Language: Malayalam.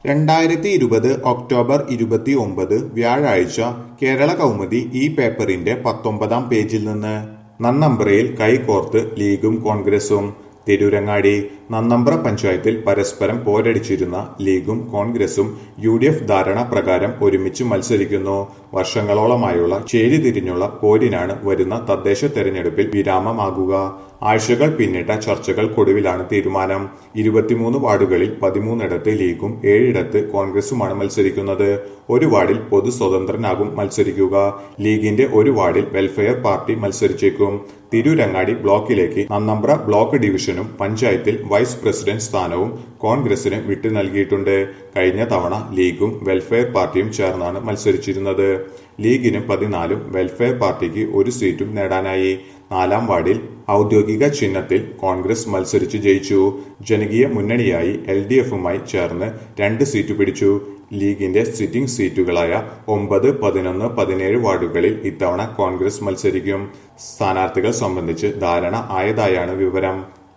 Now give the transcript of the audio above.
രണ്ടായിരത്തി ഇരുപത് ഒക്ടോബർ ഇരുപത്തി ഒമ്പത് വ്യാഴാഴ്ച കേരള കൗമുദി ഈ പേപ്പറിന്റെ പത്തൊമ്പതാം പേജിൽ നിന്ന് നന്നമ്പ്രയിൽ കൈകോർത്ത് ലീഗും കോൺഗ്രസും തിരൂരങ്ങാടി നന്നമ്പ്ര പഞ്ചായത്തിൽ പരസ്പരം പോരടിച്ചിരുന്ന ലീഗും കോൺഗ്രസും യു ഡി എഫ് ധാരണ പ്രകാരം ഒരുമിച്ച് മത്സരിക്കുന്നു വർഷങ്ങളോളമായുള്ള ചേരിതിരിഞ്ഞുള്ള പോരിനാണ് വരുന്ന തദ്ദേശ തെരഞ്ഞെടുപ്പിൽ വിരാമമാകുക ആഴ്ചകൾ പിന്നിട്ട ചർച്ചകൾക്കൊടുവിലാണ് തീരുമാനം ഇരുപത്തിമൂന്ന് വാർഡുകളിൽ പതിമൂന്നിടത്ത് ലീഗും ഏഴിടത്ത് കോൺഗ്രസുമാണ് മത്സരിക്കുന്നത് ഒരു വാർഡിൽ പൊതു സ്വതന്ത്രനാകും മത്സരിക്കുക ലീഗിന്റെ ഒരു വാർഡിൽ വെൽഫെയർ പാർട്ടി മത്സരിച്ചേക്കും തിരൂരങ്ങാടി ബ്ലോക്കിലേക്ക് നന്നമ്പ്ര ബ്ലോക്ക് ഡിവിഷനും പഞ്ചായത്തിൽ വൈസ് പ്രസിഡന്റ് സ്ഥാനവും കോൺഗ്രസിന് വിട്ടു നൽകിയിട്ടുണ്ട് കഴിഞ്ഞ തവണ ലീഗും വെൽഫെയർ പാർട്ടിയും ചേർന്നാണ് മത്സരിച്ചിരുന്നത് ലീഗിന് പതിനാലും വെൽഫെയർ പാർട്ടിക്ക് ഒരു സീറ്റും നേടാനായി നാലാം വാർഡിൽ ഔദ്യോഗിക ചിഹ്നത്തിൽ കോൺഗ്രസ് മത്സരിച്ച് ജയിച്ചു ജനകീയ മുന്നണിയായി എൽ ഡി എഫുമായി ചേർന്ന് രണ്ട് സീറ്റ് പിടിച്ചു ലീഗിന്റെ സിറ്റിംഗ് സീറ്റുകളായ ഒമ്പത് പതിനൊന്ന് പതിനേഴ് വാർഡുകളിൽ ഇത്തവണ കോൺഗ്രസ് മത്സരിക്കും സ്ഥാനാർത്ഥികൾ സംബന്ധിച്ച് ധാരണ ആയതായാണ് വിവരം